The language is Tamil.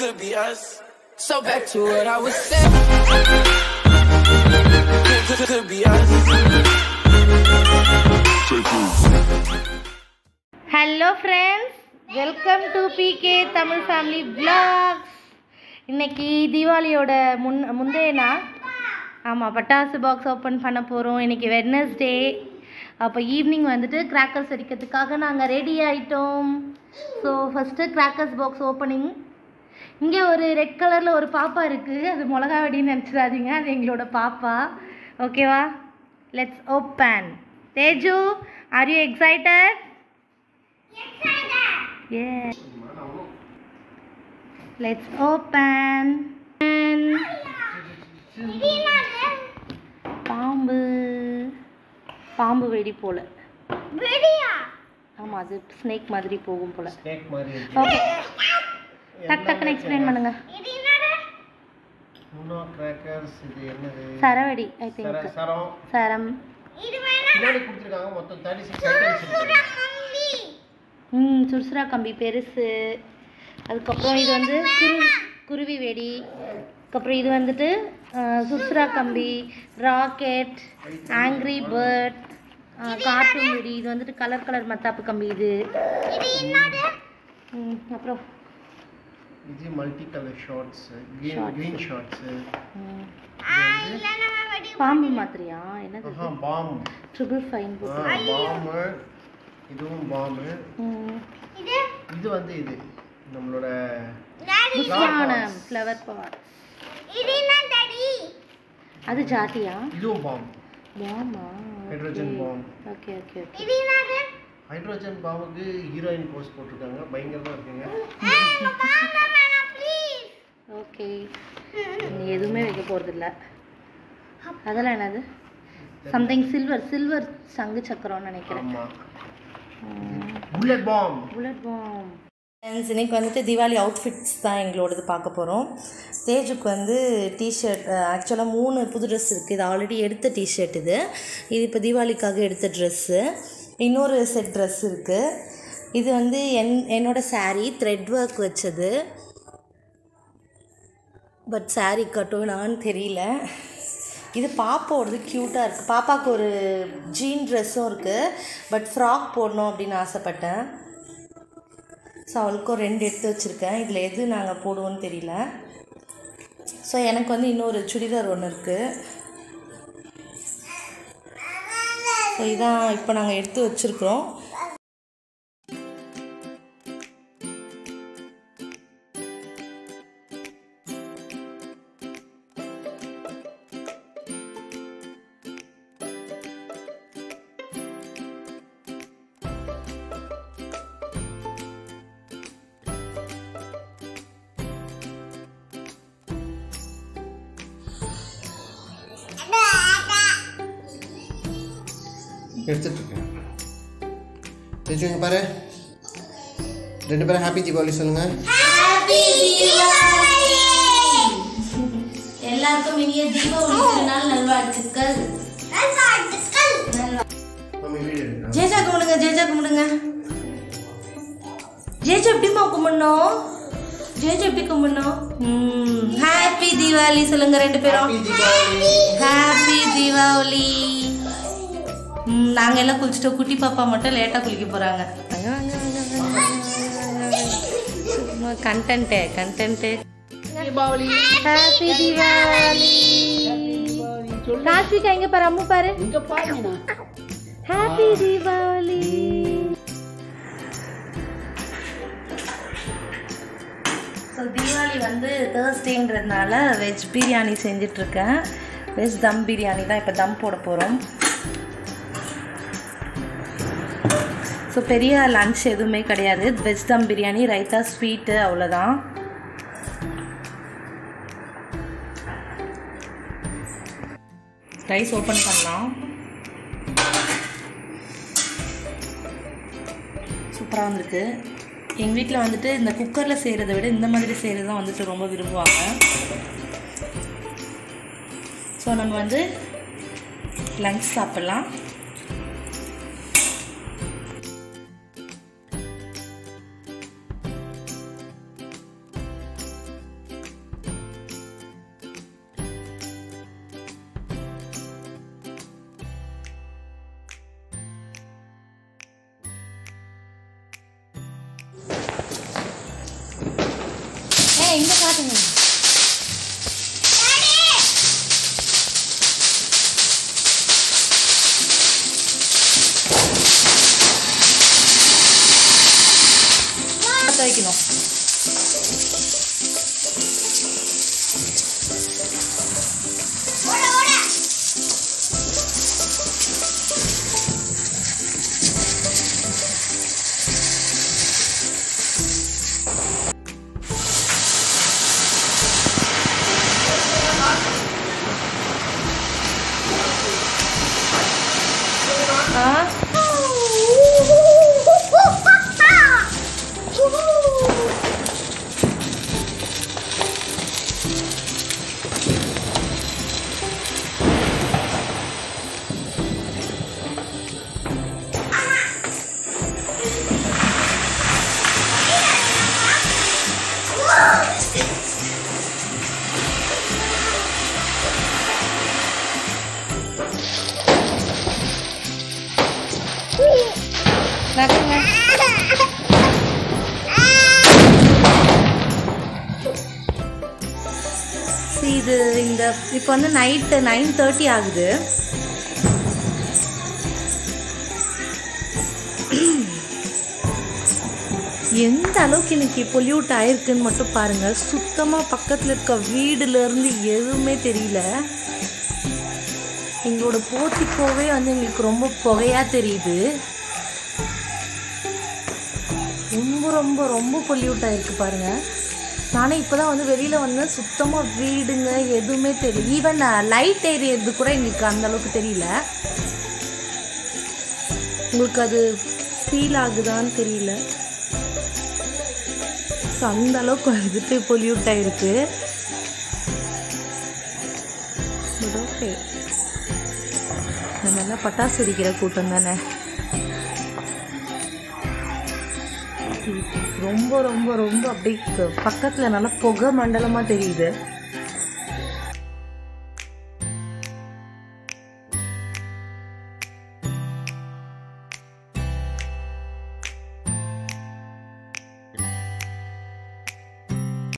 could be us. So back to what I was saying. Could, could, could be us. Hello friends welcome to PK Tamil family vlogs இன்னைக்கு தீபாவளியோட முன் முந்தைய நாள் ஆமாம் பட்டாசு பாக்ஸ் ஓப்பன் பண்ண போகிறோம் இன்னைக்கு வெட்னஸ்டே அப்போ ஈவினிங் வந்துட்டு கிராக்கர்ஸ் அடிக்கிறதுக்காக நாங்கள் ரெடி ஆயிட்டோம் so first crackers box opening இங்கே ஒரு ரெட் கலரில் ஒரு பாப்பா இருக்குது அது மிளகா வெடின்னு நினச்சிடாதீங்க அது எங்களோட பாப்பா ஓகேவா let's open Teju are you excited Yeah. Let's open. பாம்பு பாம்பு வெடி போல ஆமா அது ஸ்னேக் மாதிரி போகும் போல ஸ்னேக் மாதிரி இருக்கு ஓகே டக் டக்குன்னு எக்ஸ்பிளைன் பண்ணுங்க முன்னோ கிராக்கர்ஸ் இது என்னது சரவெடி ஐ சர திங்க் சரம் சரம் பின்னாடி கொடுத்துருக்காங்க மொத்தம் தேர்ட்டி சிக்ஸ் ஐட்டம்ஸ் இருக்கு ம் சுர்சுரா கம்பி பெருசு அதுக்கப்புறம் இது வந்து குரு குருவி வெடி அதுக்கப்புறம் இது வந்துட்டு அஹ், சுர்சுரா கம்பி ராக்கெட் ஆங்க்ரி பேர்ட் கார்ட்டூன் வெடி இது வந்துட்டு கலர் கலர் மத்தாப்பு கம்பி இது ம், அப்புறம் இது multi colour shorts green Shorts. Green shorts ம், பாம்பு மாத்திரையா என்னது ஆஹா பாம் ட்ரிபிள் ஃபைன் போட்டு பாம்பு இதுவும் பாம்பு ம், இது வந்து இது நம்மளோட புஷ்வானம் ஃப்ளவர் பாட் அது ஜாட்டியா இதுவும் பாம் பாமா hydrogen bomb okay okay okay hydrogen பாம்புக்கு ஹீரோயின் போஸ் போட்டிருக்காங்க பயங்கரமா இருக்குங்க ஓகே நீ எதுவுமே வைக்க போகிறதில்ல அதெல்லாம் என்னது சம்திங் சில்வர் சில்வர் சங்கு சக்கரம்னு நினைக்கிறேன் ஆமா bullet bomb bullet bomb friends இன்னைக்கு வந்துட்டு தீபாவளி அவுட்ஃபிட்ஸ் தான் எங்களோடது பார்க்க போகிறோம் தேஜுக்கு வந்து டிஷர்ட் ஆக்சுவலாக மூணு புது ட்ரெஸ் இருக்குது இது ஆல்ரெடி எடுத்த டிஷர்ட் இது இது இப்போ தீபாவளிக்காக எடுத்த ட்ரெஸ்ஸு இன்னொரு செட் ட்ரெஸ் இருக்குது இது வந்து என் என்னோட saree த்ரெட் ஒர்க் வச்சது பட் saree கட்டுவேனான்னு தெரியல இது பாப்பாவோடது க்யூட்டாக இருக்குது பாப்பாவுக்கு ஒரு ஜீன் ட்ரெஸ்ஸும் இருக்குது பட் ஃப்ராக் போடணும் அப்படின்னு ஆசைப்பட்டேன் ஸோ அவளுக்கும் ரெண்டு எடுத்து வச்சுருக்கேன் இதில் எது நாங்கள் போடுவோன்னு தெரியல ஸோ எனக்கு வந்து இன்னொரு சுடிதார் ஒன்று இருக்குது ஸோ இதான் இப்போ நாங்கள் எடுத்து வச்சுருக்குறோம் எடுத்துட்டு இருக்கேன் தேஜு இங்க பாரு ரெண்டு பேரும் ஹாப்பி தீபாவளி சொல்லுங்க எல்லாருக்கும் இனிய தீபாவளி திருநாள் நல்வாழ்த்துக்கள் மம்மி வீடியோ எடுக்கிறேன் ஜேஜா கும்பிடுங்க ஜேஜா கும்பிடுங்க ஜேஜா எப்படிம்மா கும்பிடணும் ஜேஜா எப்படி கும்பிடணும் ஹாப்பி தீபாவளி சொல்லுங்க ரெண்டு பேரும் ஹாப்பி தீபாவளி ஹாப்பி தீபாவளி ம், நாங்க எல்லாம் குளிச்சுட்டோம் குட்டி பாப்பா மட்டும் லேட்டா குளிக்க போறாங்க content content Dibawali. Happy Deepavali Karthika எங்க பாரு அம்மு பாரு Inga paano na? Happy Deepavali so Deepavali வந்து தேர்ஸ்டேன்றதுனால வெஜ் பிரியாணி செஞ்சிட்ருக்கேன் வெஜ் தம் பிரியாணி தான் இப்போ தம் போட போகிறோம் ஸோ பெரிய லன்ச் எதுவுமே கிடையாது வெஜ் தம் பிரியாணி ரைத்தா ஸ்வீட்டு அவ்வளோதான் ரைஸ் ஓப்பன் பண்ணலாம் சூப்பராக வந்திருக்கு எங்கள் வீட்டில் வந்துட்டு இந்த குக்கரில் செய்கிறத விட இந்த மாதிரி செய்கிறது தான் வந்துட்டு ரொம்ப விரும்புவாங்க ஸோ நம்ம வந்து லஞ்ச் சாப்பிட்லாம் இங்க காட்டுங்க பற்ற வைக்கணும் ஆ நகருங்க See, இது இந்த இப்போ வந்து நைட்டு நைன் தேர்ட்டி ஆகுது எந்த அளவுக்கு இன்னைக்கு பொல்யூட் ஆயிருக்குன்னு மட்டும் பாருங்க சுத்தமாக பக்கத்தில் இருக்க வீடுலேருந்து எதுவுமே தெரியல எங்களோட போர்த்திக்கோவே வந்து எங்களுக்கு ரொம்ப புகையாக தெரியுது ரொம்ப ரொம்ப ரொம்ப பொல்யூட் ஆயிருக்கு பாருங்க நானே இப்போ தான் வந்து வெளியில் வந்து சுத்தமாக வீடுங்க எதுவுமே தெரியல ஈவன் லைட் எரியறது கூட எங்களுக்கு அந்த அளவுக்கு தெரியல உங்களுக்கு அது ஃபீல் ஆகுதான்னு தெரியல ஸோ அந்த அளவுக்கு வந்துட்டு பொல்யூட் ஆயிருக்கு பட் ஓகே நம்ம எல்லாம் பட்டாசு வெடிக்கிற கூட்டம் தானே ரொம்ப ரொம்ப ரொம்ப அப்படியே பக்கத்தில் நல்லா புகை மண்டலமாக தெரியுது